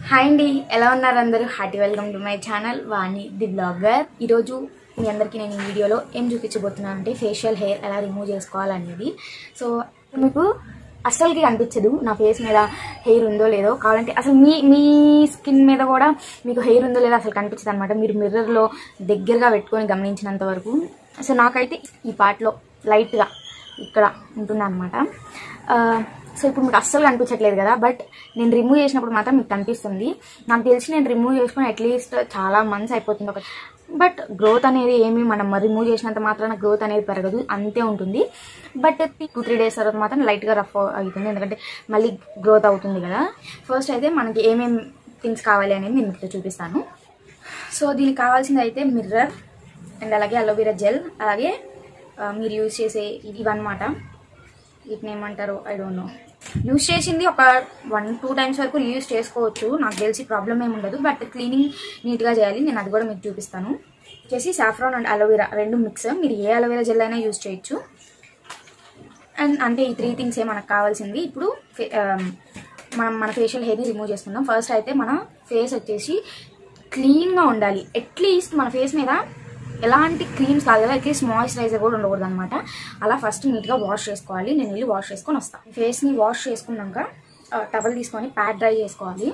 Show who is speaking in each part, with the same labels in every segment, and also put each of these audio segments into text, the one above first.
Speaker 1: hi అండి ఎలా ఉన్నారు అందరూ hearty welcome to my channel Vani the blogger ఈరోజు మీ అందరికీ నేను ఈ వీడియోలో ఏం చూపించబోతున్నాను అంటే ఫేషియల్ హెయిర్ ఎలా రిమూవ్ చేసుకోవాలనేది సో మీకు అస్సలకి కనిపించదు నా ఫేస్ మీద హెయిర్ ఉందో లేదో కావాలంటే అసలు మీ మీ స్కిన్ మీద కూడా మీకు హెయిర్ ఉందో లేదో అసలు కనిపించదు అనమాట మీరు మిర్రర్లో దగ్గరగా పెట్టుకొని గమనించినంత వరకు సో నాకైతే ఈ పార్ట్లో లైట్గా ఇక్కడ ఉంటుంది అనమాట సో ఇప్పుడు మీకు అస్సలు కనిపించట్లేదు కదా బట్ నేను రిమూవ్ చేసినప్పుడు మాత్రం మీకు కనిపిస్తుంది నాకు తెలిసి నేను రిమూవ్ చేసుకుని అట్లీస్ట్ చాలా మంత్స్ అయిపోతుంది ఒక బట్ గ్రోత్ అనేది ఏమి మనం రిమూవ్ చేసినంత మాత్రాన గ్రోత్ అనేది పెరగదు అంతే ఉంటుంది బట్ టూ త్రీ డేస్ తర్వాత మాత్రం లైట్గా రఫ్ అవుతుంది ఎందుకంటే మళ్ళీ గ్రోత్ అవుతుంది కదా ఫస్ట్ అయితే మనకి ఏమేమి థింగ్స్ కావాలి అనేది నేను మీకు చూపిస్తాను సో దీనికి కావాల్సింది అయితే మిర్రర్ అండ్ అలాగే అలోవెరా జెల్ అలాగే ఆ, మీరు యూజ్ చేసే ఇవన్నమాట వీటిని ఏమంటారు ఐ డోంట్ నో యూజ్ చేసింది ఒక వన్ టూ టైమ్స్ వరకు యూజ్ చేసుకోవచ్చు నాకు తెలిసి ప్రాబ్లం ఏమి ఉండదు బట్ క్లీనింగ్ నీట్గా చేయాలి నేను అది కూడా మీకు చూపిస్తాను వచ్చేసి సాఫ్రాన్ అండ్ అలోవెరా రెండు మిక్స్ మీరు ఏ అలోవెరా జెల్ అయినా యూజ్ చేయొచ్చు అండ్ అంటే ఈ త్రీ థింగ్స్ ఏ మనకు కావాల్సింది ఇప్పుడు ఫే- ఆ, మనం మన ఫేషియల్ హెయిర్ని రిమూవ్ చేసుకుందాం ఫస్ట్ అయితే మన ఫేస్ వచ్చేసి క్లీన్గా ఉండాలి అట్లీస్ట్ మన ఫేస్ మీద ఎలాంటి క్రీమ్స్ కాదు కదా అట్లీస్ట్ మాయిశ్చరైజర్ కూడా ఉండకూడదు అనమాట అలా ఫస్ట్ నీట్గా వాష్ చేసుకోవాలి నేను వెళ్ళి వాష్ చేసుకొని వస్తాను ఫేస్ని వాష్ చేసుకున్నాక టవల్ తీసుకొని ప్యాడ్ డ్రై చేసుకోవాలి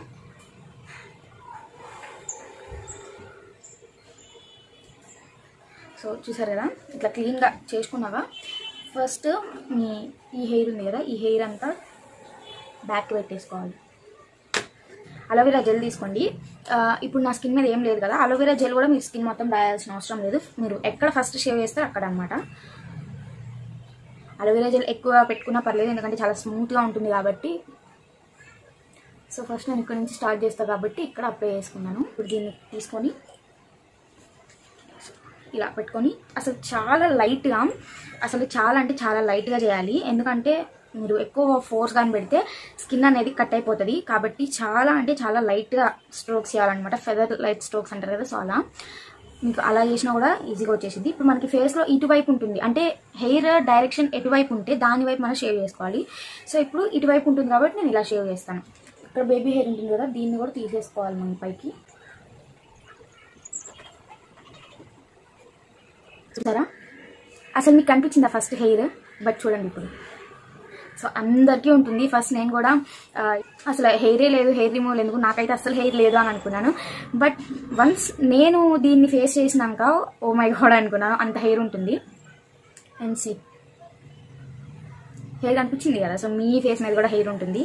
Speaker 1: సో చూసారు కదా ఇట్లా క్లీన్గా చేసుకున్నాక ఫస్ట్ మీ ఈ హెయిర్ ఉంది కదా ఈ హెయిర్ అంతా బ్యాక్ పెట్టేసుకోవాలి అలోవెరా జెల్ తీసుకోండి ఆ, ఇప్పుడు నా స్కిన్ మీద ఏం లేదు కదా అలోవెరా జెల్ కూడా మీ స్కిన్ మొత్తం రాయాల్సిన అవసరం లేదు మీరు ఎక్కడ ఫస్ట్ షేవ్ చేస్తే అక్కడ అనమాట అలోవెరా జెల్ ఎక్కువ పెట్టుకున్నా పర్లేదు ఎందుకంటే చాలా స్మూత్గా ఉంటుంది కాబట్టి సో ఫస్ట్ నేను ఇక్కడ నుంచి స్టార్ట్ చేస్తాను కాబట్టి ఇక్కడ అప్లై చేసుకున్నాను ఇప్పుడు దీన్ని తీసుకొని ఇలా పెట్టుకొని అసలు చాలా లైట్గా అసలు చాలా అంటే చాలా లైట్గా చేయాలి ఎందుకంటే మీరు ఎక్కువ ఫోర్స్ కానీ పెడితే స్కిన్ అనేది కట్ అయిపోతుంది కాబట్టి చాలా అంటే చాలా లైట్గా స్ట్రోక్స్ చేయాలన్నమాట ఫెదర్ లైట్ స్ట్రోక్స్ అంటారు కదా సో అలా మీకు అలా చేసినా కూడా ఈజీగా వచ్చేసింది ఇప్పుడు మనకి ఫేస్లో ఇటువైపు ఉంటుంది అంటే హెయిర్ డైరెక్షన్ ఎటువైపు ఉంటే దాని వైపు మనం షేవ్ చేసుకోవాలి సో ఇప్పుడు ఇటువైపు ఉంటుంది కాబట్టి నేను ఇలా షేవ్ చేస్తాను ఇక్కడ బేబీ హెయిర్ ఉంటుంది కదా దీన్ని కూడా తీసేసుకోవాలి మనం పైకి చూసారా అసలు మీకు కనిపించిందా ఫస్ట్ హెయిర్ బట్ చూడండి ఇప్పుడు సో అందరికీ ఉంటుంది ఫస్ట్ నేను కూడా ఆ, అసలు హెయిరే లేదు హెయిర్ రిమూవల్ ఎందుకు నాకైతే అసలు హెయిర్ లేదు అని అనుకున్నాను బట్ వన్స్ నేను దీన్ని ఫేస్ చేసినాక ఓ మై గాడ్ అనుకున్నాను అంత హెయిర్ ఉంటుంది అండ్ సి హెయిర్ కనిపించింది కదా సో మీ ఫేస్ మీద కూడా హెయిర్ ఉంటుంది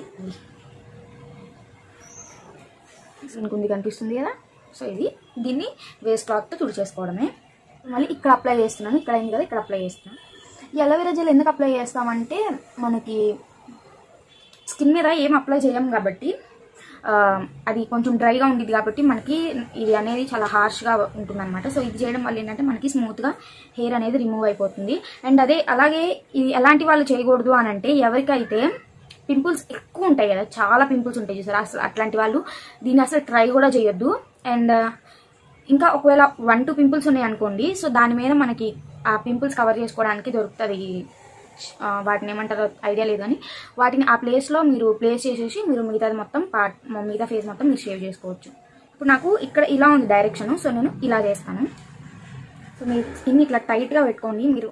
Speaker 1: ఇంకొంది కనిపిస్తుంది కదా సో ఇది దీన్ని వేస్ట్ క్లాత్తో తుడిచేసుకోవడమే మళ్ళీ ఇక్కడ అప్లై చేస్తున్నాను ఇక్కడ అయింది కదా ఇక్కడ అప్లై చేస్తున్నాను ఈ అలోవెరా జెల్ ఎందుకు అప్లై చేస్తామంటే మనకి స్కిన్ మీద ఏం అప్లై చేయం కాబట్టి ఆ, అది కొంచెం డ్రైగా ఉంటుంది కాబట్టి మనకి ఇది అనేది చాలా హార్ష్గా ఉంటుంది అనమాట సో ఇది చేయడం వల్ల ఏంటంటే మనకి స్మూత్గా హెయిర్ అనేది రిమూవ్ అయిపోతుంది అండ్ అదే అలాగే ఇది ఎలాంటి వాళ్ళు చేయకూడదు అని అంటే ఎవరికైతే పింపుల్స్ ఎక్కువ ఉంటాయి కదా చాలా పింపుల్స్ ఉంటాయి చూసారా అసలు అట్లాంటి వాళ్ళు దీన్ని అసలు ట్రై కూడా చేయొద్దు అండ్ ఇంకా ఒకవేళ వన్ టూ పింపుల్స్ ఉన్నాయి అనుకోండి సో దాని మీద మనకి ఆ పింపుల్స్ కవర్ చేసుకోవడానికి దొరుకుతుంది ఆ, వాటిని ఏమంటారో ఐడియా లేదు కానీ వాటిని ఆ ప్లేస్లో మీరు ప్లేస్ చేసేసి మీరు మిగతాది మొత్తం పార్ట్ మిగతా ఫేస్ మొత్తం మీరు షేవ్ చేసుకోవచ్చు ఇప్పుడు నాకు ఇక్కడ ఇలా ఉంది డైరెక్షన్ సో నేను ఇలా చేస్తాను సో మీ స్కిన్ ఇట్లా టైట్గా పెట్టుకోండి మీరు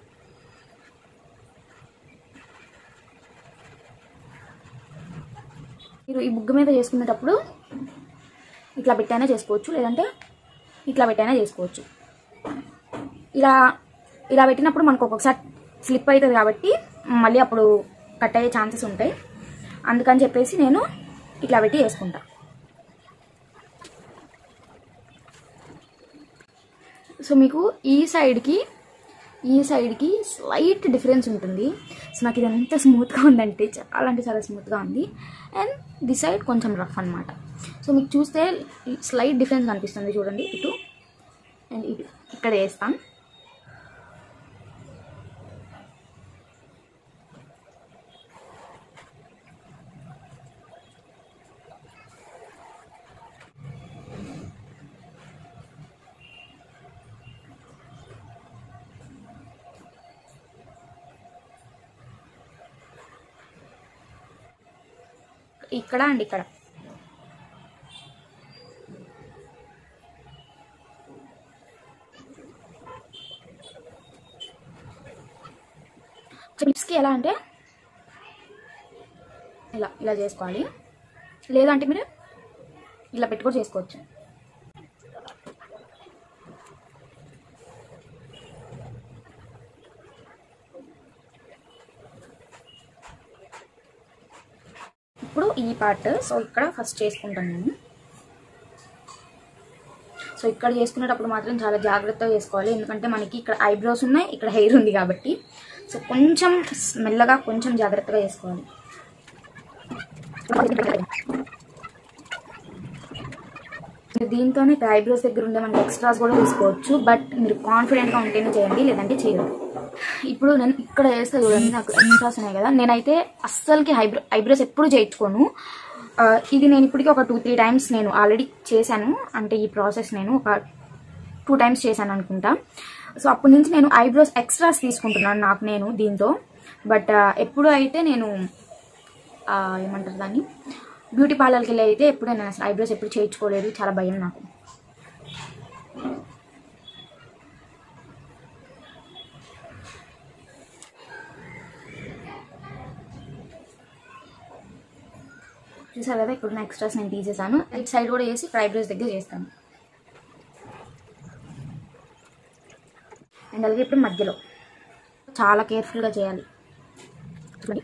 Speaker 1: మీరు ఈ బుగ్గ మీద చేసుకునేటప్పుడు ఇట్లా పెట్టైనా చేసుకోవచ్చు లేదంటే ఇట్లా పెట్టైనా చేసుకోవచ్చు ఇలా ఇలా పెట్టినప్పుడు మనకు ఒక్కొక్కసారి స్లిప్ అవుతుంది కాబట్టి మళ్ళీ అప్పుడు కట్ అయ్యే ఛాన్సెస్ ఉంటాయి అందుకని చెప్పేసి నేను ఇట్లా పెట్టి వేసుకుంటా సో మీకు ఈ సైడ్కి ఈ సైడ్కి స్లైట్ డిఫరెన్స్ ఉంటుంది సో నాకు ఇది ఎంత స్మూత్గా ఉందంటే చాలా అంటే చాలా స్మూత్గా ఉంది అండ్ ది సైడ్ కొంచెం రఫ్ అనమాట సో మీకు చూస్తే స్లైట్ డిఫరెన్స్ కనిపిస్తుంది చూడండి ఇటు అండ్ ఇటు ఇక్కడ వేస్తాను ఇక్కడ అండ్ ఇక్కడ సో లిప్స్కి ఎలా అంటే ఇలా ఇలా చేసుకోవాలి లేదంటే మీరు ఇలా పెట్టి కూడా చేసుకోవచ్చు ఇప్పుడు ఈ పార్ట్ సో ఇక్కడ ఫస్ట్ చేసుకుంటాను నేను సో ఇక్కడ చేసుకునేటప్పుడు మాత్రం చాలా జాగ్రత్తగా చేసుకోవాలి ఎందుకంటే మనకి ఇక్కడ ఐబ్రోస్ ఉన్నాయి ఇక్కడ హెయిర్ ఉంది కాబట్టి సో కొంచెం మెల్లగా కొంచెం జాగ్రత్తగా చేసుకోవాలి దీంతోనే ఇక్కడ ఐబ్రోస్ దగ్గర ఉండే మనకి ఎక్స్ట్రాస్ కూడా తీసుకోవచ్చు బట్ మీరు కాన్ఫిడెంట్గా ఉంటేనే చేయండి లేదంటే చేయదు ఇప్పుడు నేను ఇక్కడ వేస్తే చూడండి నాకు ఎక్స్ట్రాస్ ఉన్నాయి కదా నేనైతే అస్సలకి ఐబ్రో ఐబ్రోస్ ఎప్పుడు చేయించుకోను ఆ, ఇది నేను ఇప్పటికీ ఒక టూ త్రీ టైమ్స్ నేను ఆల్రెడీ చేశాను అంటే ఈ ప్రాసెస్ నేను ఒక టూ టైమ్స్ చేశాను అనుకుంటా సో అప్పటి నుంచి నేను ఐబ్రోస్ ఎక్స్ట్రాస్ తీసుకుంటున్నాను నాకు నేను దీంతో బట్ ఎప్పుడు అయితే నేను ఆ, ఏమంటారు దాన్ని బ్యూటీ పార్లర్కి వెళ్ళి అయితే ఎప్పుడు నేను అసలు ఐబ్రోస్ ఎప్పుడు చేయించుకోలేదు చాలా భయం నాకు చూసారు కదా ఇప్పుడు నా ఎక్స్ట్రాస్ నేను తీసేసాను ఇటు సైడ్ కూడా చేసి ఇక్కడ ఐబ్రోస్ దగ్గర చేస్తాను అండ్ అలాగే ఇప్పుడు మధ్యలో చాలా కేర్ఫుల్గా చేయాలి చూడండి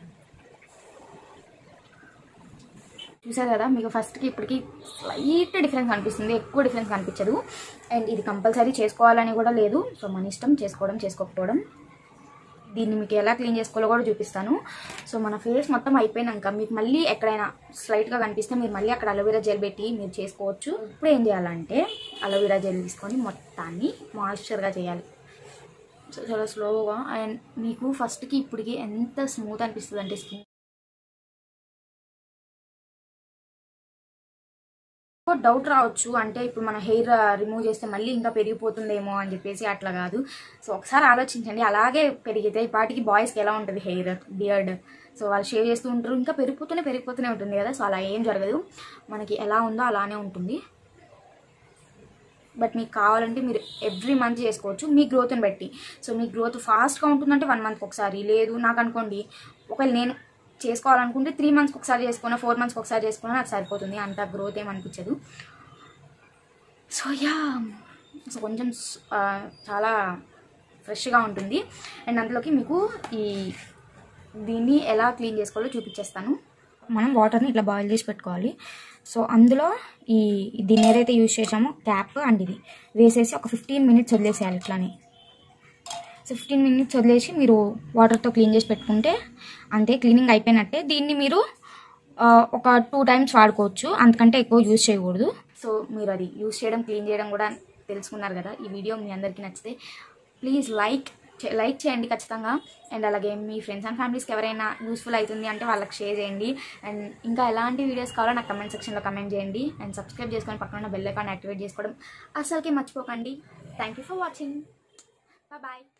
Speaker 1: చూసారు కదా మీకు ఫస్ట్కి ఇప్పటికి స్లైట్ డిఫరెన్స్ కనిపిస్తుంది ఎక్కువ డిఫరెన్స్ కనిపించదు అండ్ ఇది కంపల్సరీ చేసుకోవాలని కూడా లేదు సో మన ఇష్టం చేసుకోవడం చేసుకోకపోవడం దీన్ని మీకు ఎలా క్లీన్ చేసుకోవాలో కూడా చూపిస్తాను సో మన ఫేస్ మొత్తం అయిపోయినాక మీకు మళ్ళీ ఎక్కడైనా స్లైట్గా కనిపిస్తే మీరు మళ్ళీ అక్కడ అలోవెరా జెల్ పెట్టి మీరు చేసుకోవచ్చు ఇప్పుడు ఏం చేయాలంటే అలోవెరా జెల్ తీసుకొని మొత్తాన్ని మాయిశ్చర్గా చేయాలి సో చాలా స్లోగా అండ్ మీకు ఫస్ట్కి ఇప్పటికి ఎంత స్మూత్ అనిపిస్తుంది అంటే స్కిన్ డౌట్ రావచ్చు అంటే ఇప్పుడు మన హెయిర్ రిమూవ్ చేస్తే మళ్ళీ ఇంకా పెరిగిపోతుందేమో అని చెప్పేసి అట్లా కాదు సో ఒకసారి ఆలోచించండి అలాగే పెరిగితే ఈ పాటికి బాయ్స్కి ఎలా ఉంటుంది హెయిర్ బియర్డ్ సో వాళ్ళు షేవ్ చేస్తూ ఉంటారు ఇంకా పెరిగిపోతూనే పెరిగిపోతూనే ఉంటుంది కదా సో అలా ఏం జరగదు మనకి ఎలా ఉందో అలానే ఉంటుంది బట్ మీకు కావాలంటే మీరు ఎవ్రీ మంత్ చేసుకోవచ్చు మీ గ్రోత్ని బట్టి సో మీ గ్రోత్ ఫాస్ట్గా ఉంటుందంటే వన్ మంత్కి ఒకసారి లేదు నాకు అనుకోండి ఒకవేళ నేను చేసుకోవాలనుకుంటే త్రీ మంత్స్కి ఒకసారి చేసుకున్నా ఫోర్ మంత్స్కి ఒకసారి చేసుకున్నా నాకు సరిపోతుంది అంత గ్రోత్ ఏమనిపించదు సో యా సో కొంచెం స్- ఆ, చాలా ఫ్రెష్గా ఉంటుంది అండ్ అందులోకి మీకు ఈ దీన్ని ఎలా క్లీన్ చేసుకోవాలో చూపించేస్తాను మనం వాటర్ని ఇట్లా బాయిల్ చేసి పెట్టుకోవాలి సో అందులో ఈ దీన్ని ఏదైతే యూజ్ చేసామో క్యాప్ అండ్ ఇది వేసేసి ఒక ఫిఫ్టీన్ మినిట్స్ వదిలేసేయాలి ఇట్లానే సో ఫిఫ్టీన్ మినిట్స్ వదిలేసి మీరు వాటర్తో క్లీన్ చేసి పెట్టుకుంటే అంతే క్లీనింగ్ అయిపోయినట్టే దీన్ని మీరు ఆ, ఒక టూ టైమ్స్ వాడుకోవచ్చు అంతకంటే ఎక్కువ యూజ్ చేయకూడదు సో మీరు అది యూజ్ చేయడం క్లీన్ చేయడం కూడా తెలుసుకున్నారు కదా ఈ వీడియో మీ అందరికీ నచ్చితే ప్లీజ్ లైక్ లైక్ చేయండి ఖచ్చితంగా అండ్ అలాగే మీ ఫ్రెండ్స్ అండ్ ఫ్యామిలీస్కి ఎవరైనా యూస్ఫుల్ అవుతుంది అంటే వాళ్ళకి షేర్ చేయండి అండ్ ఇంకా ఎలాంటి వీడియోస్ కావాలో నాకు కమెంట్ సెక్షన్లో కమెంట్ చేయండి అండ్ సబ్స్క్రైబ్ చేసుకొని పక్కన ఉన్న బెల్ ఐకాన్ యాక్టివేట్ చేసుకోవడం అసలుకి మర్చిపోకండి thank you for watching bye